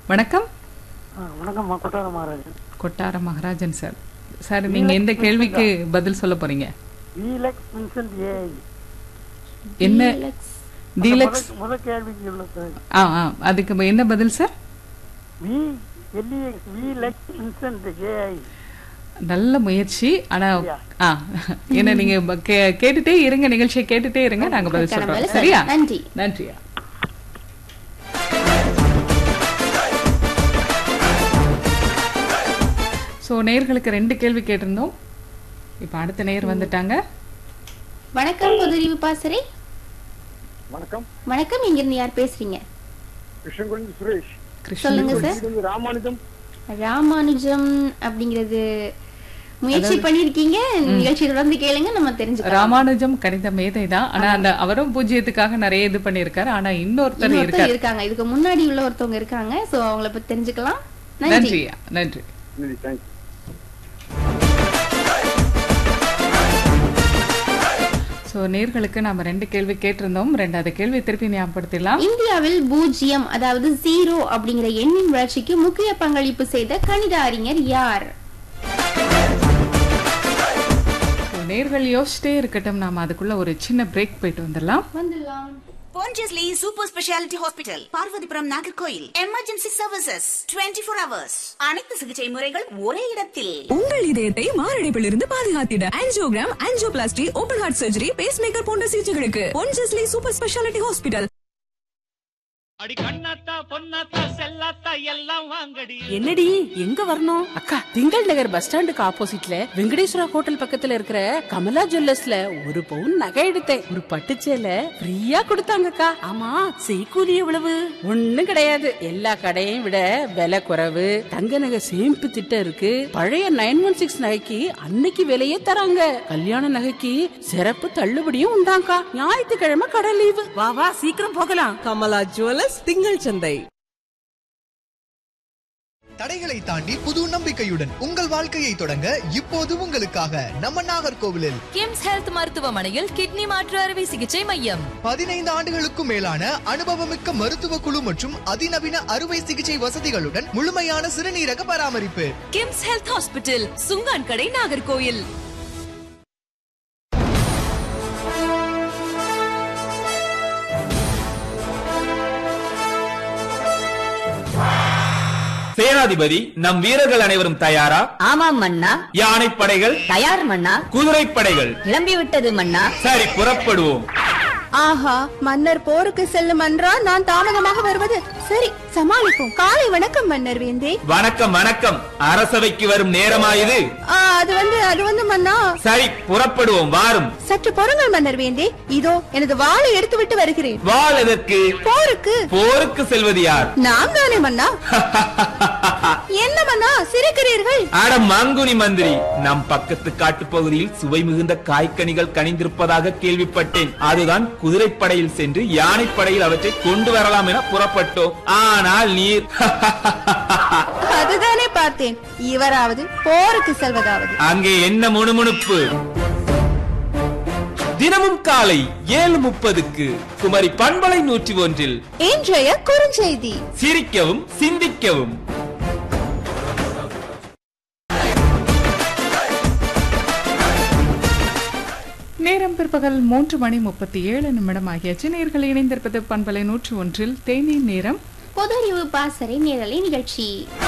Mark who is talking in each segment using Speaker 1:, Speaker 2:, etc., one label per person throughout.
Speaker 1: வணக்கம்
Speaker 2: ஆ, வணக்கம்மா கொட்டார மகாராஜன்
Speaker 1: கொட்டார மகாராஜன் sir sir நீங்க எந்த கேள்விக்கு பதில் சொல்ல போறீங்க
Speaker 2: விலெக்ஸ் வின்சென்ட் ஏஐ
Speaker 1: என்ன
Speaker 3: Felix.
Speaker 1: டீலக்ஸ்
Speaker 2: முதல் கேள்விக்கு உள்ள சார்
Speaker 1: ஆ ஆ அதுக்கு என்ன பதில் sir
Speaker 2: V L E X Felix Vincent AI
Speaker 1: நல்ல முயற்சி ஆனா ஆ என்ன நீங்க ப- கே- கேட்டுட்டே இருங்க நிகழ்ச்சியை கேட்டுட்டே இருங்க நாங்க பதில்
Speaker 3: அதுக்கான
Speaker 1: சொல்றோம்
Speaker 3: பதில்
Speaker 1: சரியா
Speaker 3: நன்றி
Speaker 1: நன்றியா ஸோ நேர்களுக்கு ரெண்டு கேள்வி கேட்டிருந்தோம் இப்போ அடுத்த நேர் வந்துட்டாங்க
Speaker 3: வணக்கம் பொதுறிவு பாசறை
Speaker 4: வணக்கம்
Speaker 3: வணக்கம் இங்கிருந்து யார் பேசுறீங்க
Speaker 4: கிருஷ்ணகுழந்தி சுரேஷ்
Speaker 3: சொல்லுங்க சார்
Speaker 4: இது வந்து ராமானுஜம்
Speaker 3: ராமானுஜம் அப்படிங்கிறது முயற்சி பண்ணிருக்கீங்க நிகழ்ச்சி தொடர்ந்து கேளுங்க நம்ம தெரிஞ்சுக்கலாம்
Speaker 1: ராமானுஜம் கணித மேதை தான் ஆனா அந்த அவரும் பூஜ்ஜியத்துக்காக நிறைய இது பண்ணியிருக்காரு ஆனா இன்னொருத்தர்
Speaker 3: இன்னொருத்தர்
Speaker 1: இருக்காரு
Speaker 3: இருக்காங்க இதுக்கு முன்னாடி உள்ள ஒருத்தவங்க இருக்காங்க சோ அவங்கள பத்தி தெரிஞ்சுக்கலாம் நன்றி
Speaker 1: நன்றியா நன்றி
Speaker 4: நன்றி தேங்க்யூ
Speaker 1: ஸோ நேர்களுக்கு நாம ரெண்டு கேள்வி கேட்டிருந்தோம் ரெண்டாவது கேள்வி திருப்பி ஞாபகப்படுத்திடலாம்
Speaker 3: இந்தியாவில் பூஜ்ஜியம் அதாவது ஜீரோ அப்படிங்கிற எண்ணின் வளர்ச்சிக்கு முக்கிய பங்களிப்பு செய்த கணித அறிஞர் யார்
Speaker 1: So, நேர்கள் யோசிச்சிட்டே இருக்கட்டும் நாம அதுக்குள்ள ஒரு சின்ன பிரேக் போயிட்டு வந்துடலாம்
Speaker 3: வந்துடலாம்
Speaker 5: Pondicherry Super Speciality Hospital, Parvathipuram Nagercoil emergency services 24 four hours அனைத்து சிகிச்சை முறைகள் ஒரே இடத்தில்
Speaker 6: உங்கள் இதயத்தை மாரடைப்பிலிருந்து பாதுகாத்திட angiogram angioplasty open heart surgery pacemaker போன்ற சிகிச்சைகளுக்கு பொன்ஜஸ்லி சூப்பர் ஸ்பெஷாலிட்டி ஹாஸ்பிட்டல்
Speaker 7: அடி கண்ணாத்தா பொன்னாத்தா செல்லாத்தா எல்லாம் வாங்கடி
Speaker 8: என்னடி எங்க வரணும் அக்கா திங்கள் நகர் பஸ் ஸ்டாண்டுக்கு ஆப்போசிட்ல வெங்கடேஸ்வரா ஹோட்டல் பக்கத்துல இருக்கிற கமலா ஜுவல்லர்ஸ்ல ஒரு பவுன் நகை எடுத்தேன் ஒரு பட்டுச்சேல ஃப்ரீயா கொடுத்தாங்கக்கா ஆமா செய்கூலி எவ்வளவு ஒண்ணும் கிடையாது எல்லா கடையையும் விட விலை குறைவு தங்க நகை சேமிப்பு திட்டம் இருக்கு பழைய நைன் ஒன் சிக்ஸ் நகைக்கு அன்னைக்கு விலையே தராங்க கல்யாண நகைக்கு சிறப்பு தள்ளுபடியும் உண்டாங்கா ஞாயிற்றுக்கிழமை கடை லீவு வா வா சீக்கிரம் போகலாம்
Speaker 6: கமலா ஜுவல்லர்ஸ் திங்கள் சந்தை
Speaker 9: தடைகளை தாண்டி புது நம்பிக்கையுடன் உங்கள் வாழ்க்கையை தொடங்க இப்போது உங்களுக்காக நம்ம நாகர்கோவிலில்
Speaker 10: கிம்ஸ் ஹெல்த் மருத்துவமனையில் கிட்னி மாற்று அறுவை சிகிச்சை மையம்
Speaker 9: பதினைந்து ஆண்டுகளுக்கும் மேலான அனுபவமிக்க மருத்துவ குழு மற்றும் அதிநவீன அறுவை சிகிச்சை வசதிகளுடன் முழுமையான சிறுநீரக பராமரிப்பு
Speaker 10: கிம்ஸ் ஹெல்த் ஹாஸ்பிட்டல் சுங்கான் கடை நாகர்கோயில்
Speaker 7: சேனாதிபதி நம் வீரர்கள் அனைவரும் தயாரா
Speaker 10: ஆமாம் மன்னா
Speaker 7: யானைப்படைகள்
Speaker 10: தயார் மன்னா
Speaker 7: குதிரைப்படைகள்
Speaker 10: கிளம்பி விட்டது மன்னா
Speaker 7: சரி புறப்படுவோம்
Speaker 3: ஆஹா மன்னர் போருக்கு செல்லும் என்றால் நான் தாமதமாக வருவது சரி சமாளிப்போம் காலை வணக்கம் மன்னர் வேந்தே
Speaker 7: வணக்கம் வணக்கம் அரசவைக்கு வரும் நேரமாயுது
Speaker 3: ஆ, அது வந்து அது வந்து மன்னா
Speaker 7: சரி புறப்படுவோம் வாரும்
Speaker 3: சற்று பொறுங்கள் மன்னர் வேந்தே இதோ எனது வாளை எடுத்து விட்டு வருகிறேன்
Speaker 7: வாழ் எதற்கு
Speaker 3: போருக்கு
Speaker 7: போருக்கு செல்வது யார்
Speaker 3: நாம் தானே மன்னா என்ன மன்னா சிரிக்கிறீர்கள்
Speaker 7: அட மங்குனி மந்திரி நம் பக்கத்து காட்டுப் பகுதியில் சுவை மிகுந்த காய்கனிகள் கனிந்திருப்பதாக கேள்விப்பட்டேன் அதுதான் குதிரைப்படையில் சென்று யானைப்படையில் அவற்றை கொண்டு வரலாம் என புறப்பட்டோம் ஆனால் நீர்
Speaker 3: அதுதானே பார்த்தேன் இவராவது போருக்கு செல்வதாவது
Speaker 7: அங்கே என்ன முணுமுணுப்பு தினமும் காலை ஏழு முப்பதுக்கு குமரி பண்பலை நூற்றி ஒன்றில்
Speaker 3: இன்றைய குறுஞ்செய்தி
Speaker 7: சிரிக்கவும் சிந்திக்கவும்
Speaker 1: நேரம் பிற்பகல் மூன்று மணி முப்பத்தி ஏழு நிமிடம் ஆகியாச்சு நேர்கள் இணைந்திருப்பது பண்பலை நூற்றி ஒன்றில் தேநீர் நேரம்
Speaker 3: பொதறிவு பாசறை நேரலை நிகழ்ச்சி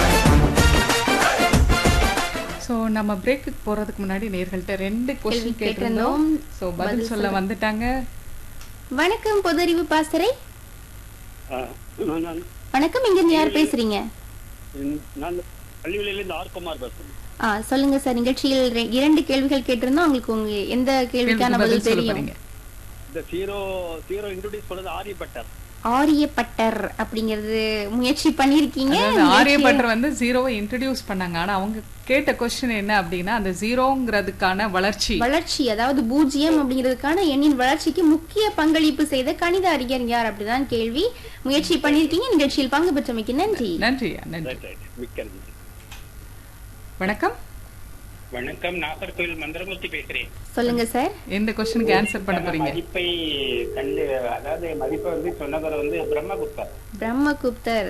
Speaker 1: ஸோ நம்ம பிரேக்குக்கு போறதுக்கு முன்னாடி நேர்கள்ட்ட ரெண்டு
Speaker 3: கேள்வி
Speaker 1: கொஸ்டின் கேட்டிருந்தோம்
Speaker 3: கேட்டிருந்தோம்.
Speaker 1: ஸோ பதில் சொல்ல வந்துட்டாங்க
Speaker 3: வணக்கம் பொதறிவு பாசறை
Speaker 4: ஆ, நான் நான்
Speaker 3: வணக்கம் இங்கிருந்து யார் பேசுறீங்க
Speaker 4: நான் பள்ளிகளிலிருந்து ஆர்குமார் பேசுறேன்
Speaker 3: ஆ சொல்லுங்க சார் நிகழ்ச்சியில் ரெ- இரண்டு கேள்விகள் கேட்டிருந்தோம் உங்களுக்கு உங்க எந்த கேள்விக்கான
Speaker 1: கேள்விக்கு
Speaker 3: பதில்
Speaker 1: சொல்ல
Speaker 3: தெரியும்
Speaker 1: போறீங்க
Speaker 4: இந்த ஜீரோ ஜீரோ இன்ட்ரோடியூஸ் பண்ணது ஆரியப்பட்டர்
Speaker 3: ஆரியப்பட்டர் அப்படிங்கிறது முயற்சி பண்ணிருக்கீங்க
Speaker 1: அதாவது
Speaker 3: நிகழ்ச்சியை-
Speaker 1: ஆரியப்பட்டர் வந்து ஜீரோவை இன்ட்ரடியூஸ் பண்ணாங்க ஆனா அவங்க கேட்ட கொஸ்டின் என்ன அப்படின்னா அந்த ஜீரோங்கிறதுக்கான வளர்ச்சி
Speaker 3: வளர்ச்சி அதாவது பூஜ்ஜியம் அப்படிங்கிறதுக்கான எண்ணின் வளர்ச்சிக்கு முக்கிய பங்களிப்பு செய்த கணித அறிஞர் யார் அப்படிதான் கேள்வி முயற்சி பண்ணிருக்கீங்க நிகழ்ச்சியில் பங்கு பெற்றமைக்கு நன்றி
Speaker 1: நன்றியா நன்றி
Speaker 4: ரைட் ரைட் மிக்க நன்றி
Speaker 1: வணக்கம்
Speaker 11: வணக்கம் நாகர்கோவில் மந்திரமூர்த்தி பேசுறேன்
Speaker 3: சொல்லுங்க சார்
Speaker 1: எந்த கொஸ்டினுக்கு ஆன்சர் பண்ண போறீங்க
Speaker 11: மதிப்பை கண்டு அதாவது மதிப்பை வந்து சொன்னவர் வந்து பிரம்மகுப்தர்
Speaker 3: பிரம்மகுப்தர்